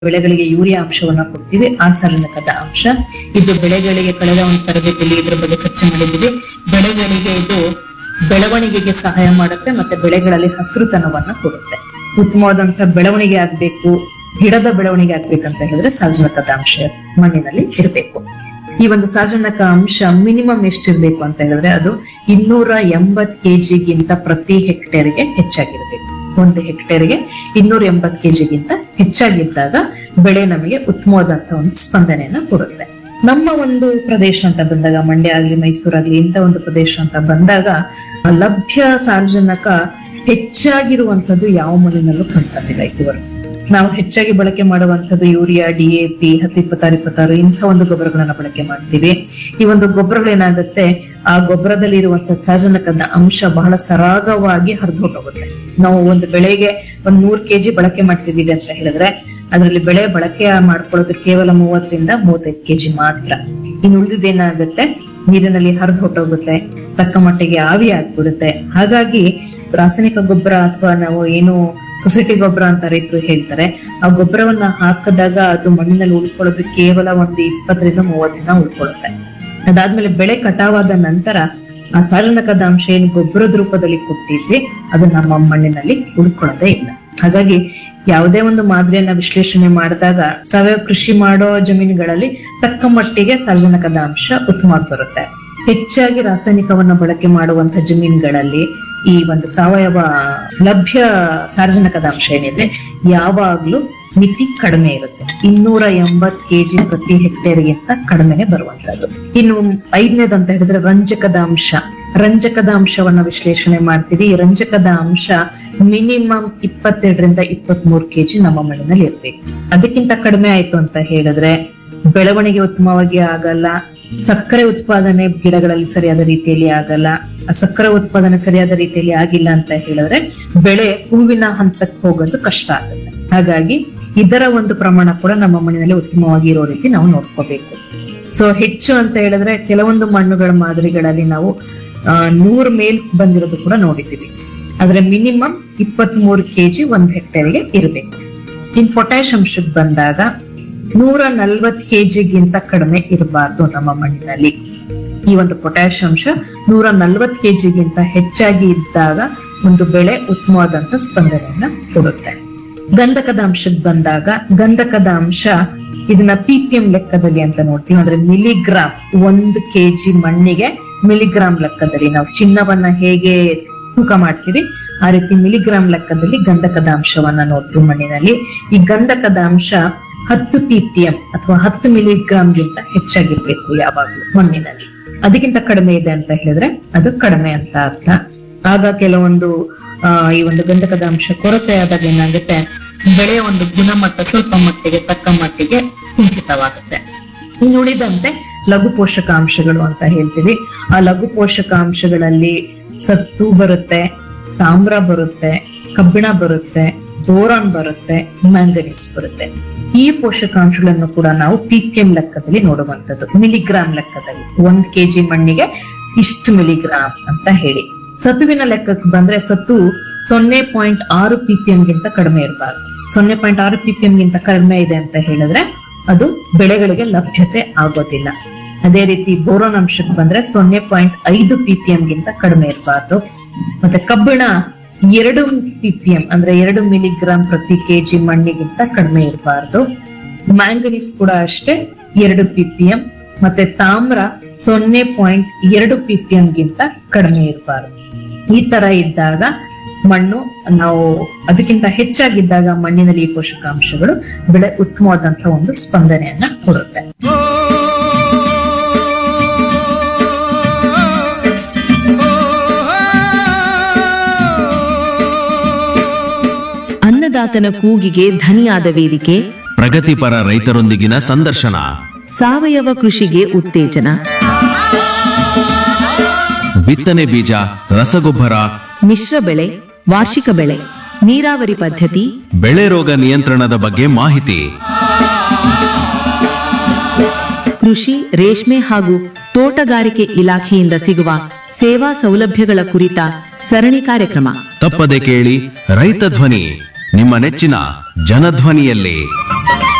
ಬೆಳೆಗಳಿಗೆ ಯೂರಿಯಾ ಅಂಶವನ್ನ ಕೊಡ್ತೀವಿ ಆ ಸಾರಜನಕದ ಅಂಶ ಇದು ಬೆಳೆಗಳಿಗೆ ಕಳೆದ ಒಂದು ತರಬೇತಿಯಲ್ಲಿ ಇದ್ರ ಬಗ್ಗೆ ಚರ್ಚೆ ಮಾಡಿದ್ದೀವಿ ಬೆಳೆಗಳಿಗೆ ಇದು ಬೆಳವಣಿಗೆಗೆ ಸಹಾಯ ಮಾಡುತ್ತೆ ಮತ್ತೆ ಬೆಳೆಗಳಲ್ಲಿ ಹಸಿರುತನವನ್ನ ಕೊಡುತ್ತೆ ಉತ್ತಮವಾದಂತಹ ಬೆಳವಣಿಗೆ ಆಗ್ಬೇಕು ಗಿಡದ ಬೆಳವಣಿಗೆ ಆಗ್ಬೇಕಂತ ಹೇಳಿದ್ರೆ ಸಾರ್ವಜನಿಕದ ಅಂಶ ಮಣ್ಣಿನಲ್ಲಿ ಇರಬೇಕು ಈ ಒಂದು ಸಾರ್ವಜನಿಕ ಅಂಶ ಮಿನಿಮಮ್ ಎಷ್ಟಿರ್ಬೇಕು ಅಂತ ಹೇಳಿದ್ರೆ ಅದು ಇನ್ನೂರ ಎಂಬತ್ ಕೆಜಿಗಿಂತ ಪ್ರತಿ ಹೆಕ್ಟೇರ್ಗೆ ಹೆಚ್ಚಾಗಿರ್ಬೇಕು ಒಂದು ಹೆಕ್ಟೇರ್ಗೆ ಇನ್ನೂರ ಎಂಬತ್ ಕೆಜಿಗಿಂತ ಹೆಚ್ಚಾಗಿದ್ದಾಗ ಬೆಳೆ ನಮಗೆ ಉತ್ತಮವಾದಂತಹ ಒಂದು ಸ್ಪಂದನೆಯನ್ನ ಕೊಡುತ್ತೆ ನಮ್ಮ ಒಂದು ಪ್ರದೇಶ ಅಂತ ಬಂದಾಗ ಮಂಡ್ಯ ಆಗ್ಲಿ ಮೈಸೂರಾಗ್ಲಿ ಇಂಥ ಒಂದು ಪ್ರದೇಶ ಅಂತ ಬಂದಾಗ ಲಭ್ಯ ಸಾರ್ವಜನಿಕ ಹೆಚ್ಚಾಗಿರುವಂತದ್ದು ಯಾವ ಮಣ್ಣಿನಲ್ಲೂ ಕಾಣ್ತದಿಲ್ಲ ಇದುವರೆಗೂ ನಾವು ಹೆಚ್ಚಾಗಿ ಬಳಕೆ ಮಾಡುವಂತದ್ದು ಯೂರಿಯಾ ಡಿಎಪಿ ಹತ್ತು ಇಪ್ಪತ್ತಾರು ಇಪ್ಪತ್ತಾರು ಇಂಥ ಒಂದು ಗೊಬ್ಬರಗಳನ್ನ ಬಳಕೆ ಮಾಡ್ತೀವಿ ಈ ಒಂದು ಗೊಬ್ಬರಗಳೇನಾಗುತ್ತೆ ಆ ಗೊಬ್ಬರದಲ್ಲಿ ಇರುವಂತಹ ಸಾರ್ವಜನಿಕದ ಅಂಶ ಬಹಳ ಸರಾಗವಾಗಿ ಹರಿದು ಹೊಟ್ಟೋಗುತ್ತೆ ನಾವು ಒಂದು ಬೆಳೆಗೆ ಒಂದ್ ನೂರ್ ಕೆಜಿ ಬಳಕೆ ಮಾಡ್ತಿದೀವಿ ಅಂತ ಹೇಳಿದ್ರೆ ಅದರಲ್ಲಿ ಬೆಳೆ ಬಳಕೆ ಮಾಡ್ಕೊಳ್ಳೋದು ಕೇವಲ ಮೂವತ್ತರಿಂದ ಮೂವತ್ತೈದು ಕೆಜಿ ಮಾತ್ರ ಇನ್ನು ಉಳಿದಿದ್ದೇನಾಗುತ್ತೆ ನೀರಿನಲ್ಲಿ ಹರಿದು ಹೊಟ್ಟೋಗುತ್ತೆ ತಕ್ಕ ಮಟ್ಟಿಗೆ ಆವಿ ಆಗ್ಬಿಡುತ್ತೆ ಹಾಗಾಗಿ ರಾಸಾಯನಿಕ ಗೊಬ್ಬರ ಅಥವಾ ನಾವು ಏನು ಸೊಸೈಟಿ ಗೊಬ್ಬರ ಅಂತ ರೈತರು ಹೇಳ್ತಾರೆ ಆ ಗೊಬ್ಬರವನ್ನ ಹಾಕಿದಾಗ ಅದು ಮಣ್ಣಿನಲ್ಲಿ ಉಳ್ಕೊಳ್ಳೋದು ಕೇವಲ ಒಂದು ಇಪ್ಪತ್ತರಿಂದ ಮೂವತ್ತು ದಿನ ಉಳ್ಕೊಳ್ಳುತ್ತೆ ಅದಾದ್ಮೇಲೆ ಬೆಳೆ ಕಟಾವಾದ ನಂತರ ಆ ಸಾರಜನಕದ ಅಂಶ ಏನು ಗೊಬ್ಬರದ ರೂಪದಲ್ಲಿ ಕೊಟ್ಟಿದ್ವಿ ಅದು ನಮ್ಮ ಮಣ್ಣಿನಲ್ಲಿ ಉಳ್ಕೊಳ್ಳೋದೇ ಇಲ್ಲ ಹಾಗಾಗಿ ಯಾವುದೇ ಒಂದು ಮಾದರಿಯನ್ನ ವಿಶ್ಲೇಷಣೆ ಮಾಡಿದಾಗ ಸಾವಯವ ಕೃಷಿ ಮಾಡೋ ಜಮೀನುಗಳಲ್ಲಿ ತಕ್ಕ ಮಟ್ಟಿಗೆ ಸಾರ್ವಜನಿಕದ ಅಂಶ ಉತ್ತಮವಾಗಿ ಬರುತ್ತೆ ಹೆಚ್ಚಾಗಿ ರಾಸಾಯನಿಕವನ್ನ ಬಳಕೆ ಮಾಡುವಂತ ಜಮೀನುಗಳಲ್ಲಿ ಈ ಒಂದು ಸಾವಯವ ಲಭ್ಯ ಸಾರ್ವಜನಿಕದ ಅಂಶ ಏನಿದೆ ಯಾವಾಗ್ಲೂ ಮಿತಿ ಕಡಿಮೆ ಇರುತ್ತೆ ಇನ್ನೂರ ಎಂಬತ್ ಕೆಜಿ ಪ್ರತಿ ಹೆಕ್ಟೇರ್ಗಿಂತ ಕಡಿಮೆನೆ ಬರುವಂತದ್ದು ಇನ್ನು ಐದನೇದು ಅಂತ ಹೇಳಿದ್ರೆ ರಂಜಕದ ಅಂಶ ರಂಜಕದ ಅಂಶವನ್ನ ವಿಶ್ಲೇಷಣೆ ಮಾಡ್ತೀವಿ ಈ ರಂಜಕದ ಅಂಶ ಮಿನಿಮಮ್ ಇಪ್ಪತ್ತೆರಡರಿಂದ ಇಪ್ಪತ್ತ್ ಮೂರು ಕೆಜಿ ನಮ್ಮ ಮಣ್ಣಿನಲ್ಲಿ ಇರ್ಬೇಕು ಅದಕ್ಕಿಂತ ಕಡಿಮೆ ಆಯ್ತು ಅಂತ ಹೇಳಿದ್ರೆ ಬೆಳವಣಿಗೆ ಉತ್ತಮವಾಗಿ ಆಗಲ್ಲ ಸಕ್ಕರೆ ಉತ್ಪಾದನೆ ಗಿಡಗಳಲ್ಲಿ ಸರಿಯಾದ ರೀತಿಯಲ್ಲಿ ಆಗಲ್ಲ ಆ ಸಕ್ಕರೆ ಉತ್ಪಾದನೆ ಸರಿಯಾದ ರೀತಿಯಲ್ಲಿ ಆಗಿಲ್ಲ ಅಂತ ಹೇಳಿದ್ರೆ ಬೆಳೆ ಹೂವಿನ ಹಂತಕ್ಕೆ ಹೋಗೋದು ಕಷ್ಟ ಆಗುತ್ತೆ ಹಾಗಾಗಿ ಇದರ ಒಂದು ಪ್ರಮಾಣ ಕೂಡ ನಮ್ಮ ಮಣ್ಣಿನಲ್ಲಿ ಉತ್ತಮವಾಗಿ ಇರೋ ರೀತಿ ನಾವು ನೋಡ್ಕೋಬೇಕು ಸೊ ಹೆಚ್ಚು ಅಂತ ಹೇಳಿದ್ರೆ ಕೆಲವೊಂದು ಮಣ್ಣುಗಳ ಮಾದರಿಗಳಲ್ಲಿ ನಾವು ಆ, ನೂರ್ ಮೇಲ್ ಬಂದಿರೋದು ಕೂಡ ನೋಡಿದ್ದೀವಿ ಆದ್ರೆ ಮಿನಿಮಮ್ ಇಪ್ಪತ್ತ್ ಮೂರು ಕೆಜಿ ಒಂದ್ ಹೆಕ್ಟೇರ್ಗೆ ಇರಬೇಕು ಇನ್ ಪೊಟ್ಯಾಶ್ ಅಂಶಕ್ಕೆ ಬಂದಾಗ ನೂರ ನಲ್ವತ್ ಕೆಜಿಗಿಂತ ಕಡಿಮೆ ಇರಬಾರ್ದು ನಮ್ಮ ಮಣ್ಣಿನಲ್ಲಿ ಈ ಒಂದು ಪೊಟ್ಯಾಶ್ ಅಂಶ ನೂರ ನಲ್ವತ್ ಕೆಜಿಗಿಂತ ಹೆಚ್ಚಾಗಿ ಇದ್ದಾಗ ಒಂದು ಬೆಳೆ ಉತ್ತಮವಾದಂತ ಸ್ಪಂದನೆಯನ್ನ ಕೊಡುತ್ತೆ ಗಂಧಕದ ಅಂಶಕ್ಕೆ ಬಂದಾಗ ಗಂಧಕದ ಅಂಶ ಇದನ್ನ ಪಿ ಪಿ ಎಂ ಲೆಕ್ಕದಲ್ಲಿ ಅಂತ ನೋಡ್ತೀವಿ ಅಂದ್ರೆ ಮಿಲಿಗ್ರಾಮ್ ಒಂದು ಕೆಜಿ ಮಣ್ಣಿಗೆ ಮಿಲಿಗ್ರಾಮ್ ಲೆಕ್ಕದಲ್ಲಿ ನಾವು ಚಿನ್ನವನ್ನ ಹೇಗೆ ತೂಕ ಮಾಡ್ತೀವಿ ಆ ರೀತಿ ಮಿಲಿಗ್ರಾಮ್ ಲೆಕ್ಕದಲ್ಲಿ ಗಂಧಕದ ಅಂಶವನ್ನ ನೋಡ್ತೀವಿ ಮಣ್ಣಿನಲ್ಲಿ ಈ ಗಂಧಕದ ಅಂಶ ಹತ್ತು ಪಿ ಪಿ ಎಂ ಅಥವಾ ಹತ್ತು ಮಿಲಿಗ್ರಾಮ್ಗಿಂತ ಹೆಚ್ಚಾಗಿರ್ಬೇಕು ಯಾವಾಗ್ಲೂ ಮಣ್ಣಿನಲ್ಲಿ ಅದಕ್ಕಿಂತ ಕಡಿಮೆ ಇದೆ ಅಂತ ಹೇಳಿದ್ರೆ ಅದು ಕಡಿಮೆ ಅಂತ ಅರ್ಥ ಆಗ ಕೆಲವೊಂದು ಆ, ಈ ಒಂದು ಗಂಧಕದ ಅಂಶ ಕೊರತೆ ಆದಾಗ ಏನಾಗುತ್ತೆ ಬೆಳೆಯ ಒಂದು ಗುಣಮಟ್ಟ ಸ್ವಲ್ಪ ಮಟ್ಟಿಗೆ ತಕ್ಕ ಮಟ್ಟಿಗೆ ಕುಂಠಿತವಾಗುತ್ತೆ ಇನ್ನು ಉಳಿದಂತೆ ಲಘು ಪೋಷಕಾಂಶಗಳು ಅಂತ ಹೇಳ್ತೀವಿ ಆ ಲಘು ಪೋಷಕಾಂಶಗಳಲ್ಲಿ ಸತ್ತು ಬರುತ್ತೆ ತಾಮ್ರ ಬರುತ್ತೆ ಕಬ್ಬಿಣ ಬರುತ್ತೆ ಬೋರಾನ್ ಬರುತ್ತೆ ಮ್ಯಾಂಗನೀಸ್ ಬರುತ್ತೆ ಈ ಪೋಷಕಾಂಶಗಳನ್ನು ಕೂಡ ನಾವು ಪಿಕೆಎಂ ಲೆಕ್ಕದಲ್ಲಿ ನೋಡುವಂತದ್ದು ಮಿಲಿಗ್ರಾಮ್ ಲೆಕ್ಕದಲ್ಲಿ ಒಂದ್ ಕೆಜಿ ಮಣ್ಣಿಗೆ ಇಷ್ಟು ಮಿಲಿಗ್ರಾಮ್ ಅಂತ ಹೇಳಿ ಸತುವಿನ ಲೆಕ್ಕಕ್ಕೆ ಬಂದ್ರೆ ಸತ್ತು ಸೊನ್ನೆ ಪಾಯಿಂಟ್ ಆರು ಪಿಪಿಎಂ ಗಿಂತ ಕಡಿಮೆ ಇರಬಾರ್ದು ಸೊನ್ನೆ ಪಾಯಿಂಟ್ ಆರು ಪಿಪಿಎಂ ಗಿಂತ ಕಡಿಮೆ ಇದೆ ಅಂತ ಹೇಳಿದ್ರೆ ಅದು ಬೆಳೆಗಳಿಗೆ ಲಭ್ಯತೆ ಆಗೋದಿಲ್ಲ ಅದೇ ರೀತಿ ಬೋರೋನ್ ಅಂಶಕ್ಕೆ ಬಂದ್ರೆ ಸೊನ್ನೆ ಪಾಯಿಂಟ್ ಐದು ಪಿಪಿಎಂ ಗಿಂತ ಕಡಿಮೆ ಇರಬಾರ್ದು ಮತ್ತೆ ಕಬ್ಬಿಣ ಎರಡು ಪಿಪಿಎಂ ಅಂದ್ರೆ ಎರಡು ಮಿಲಿಗ್ರಾಮ್ ಪ್ರತಿ ಕೆಜಿ ಮಣ್ಣಿಗಿಂತ ಕಡಿಮೆ ಇರಬಾರ್ದು ಮ್ಯಾಂಗನೀಸ್ ಕೂಡ ಅಷ್ಟೇ ಎರಡು ಪಿಪಿಎಂ ಮತ್ತೆ ತಾಮ್ರ ಸೊನ್ನೆ ಪಾಯಿಂಟ್ ಎರಡು ಪಿಪಿಎಂ ಗಿಂತ ಕಡಿಮೆ ಇರಬಾರ್ದು ಈ ತರ ಇದ್ದಾಗ ಮಣ್ಣು ನಾವು ಅದಕ್ಕಿಂತ ಹೆಚ್ಚಾಗಿದ್ದಾಗ ಮಣ್ಣಿನಲ್ಲಿ ಈ ಪೋಷಕಾಂಶಗಳು ಬೆಳೆ ಉತ್ತಮವಾದಂತಹ ಒಂದು ಸ್ಪಂದನೆಯನ್ನ ಕೊಡುತ್ತೆ ಅನ್ನದಾತನ ಕೂಗಿಗೆ ಧನಿಯಾದ ವೇದಿಕೆ ಪ್ರಗತಿಪರ ರೈತರೊಂದಿಗಿನ ಸಂದರ್ಶನ ಸಾವಯವ ಕೃಷಿಗೆ ಉತ್ತೇಜನ ಬಿತ್ತನೆ ಬೀಜ ರಸಗೊಬ್ಬರ ಮಿಶ್ರ ಬೆಳೆ ವಾರ್ಷಿಕ ಬೆಳೆ ನೀರಾವರಿ ಪದ್ಧತಿ ಬೆಳೆ ರೋಗ ನಿಯಂತ್ರಣದ ಬಗ್ಗೆ ಮಾಹಿತಿ ಕೃಷಿ ರೇಷ್ಮೆ ಹಾಗೂ ತೋಟಗಾರಿಕೆ ಇಲಾಖೆಯಿಂದ ಸಿಗುವ ಸೇವಾ ಸೌಲಭ್ಯಗಳ ಕುರಿತ ಸರಣಿ ಕಾರ್ಯಕ್ರಮ ತಪ್ಪದೆ ಕೇಳಿ ರೈತ ಧ್ವನಿ ನಿಮ್ಮ ನೆಚ್ಚಿನ ಜನಧ್ವನಿಯಲ್ಲಿ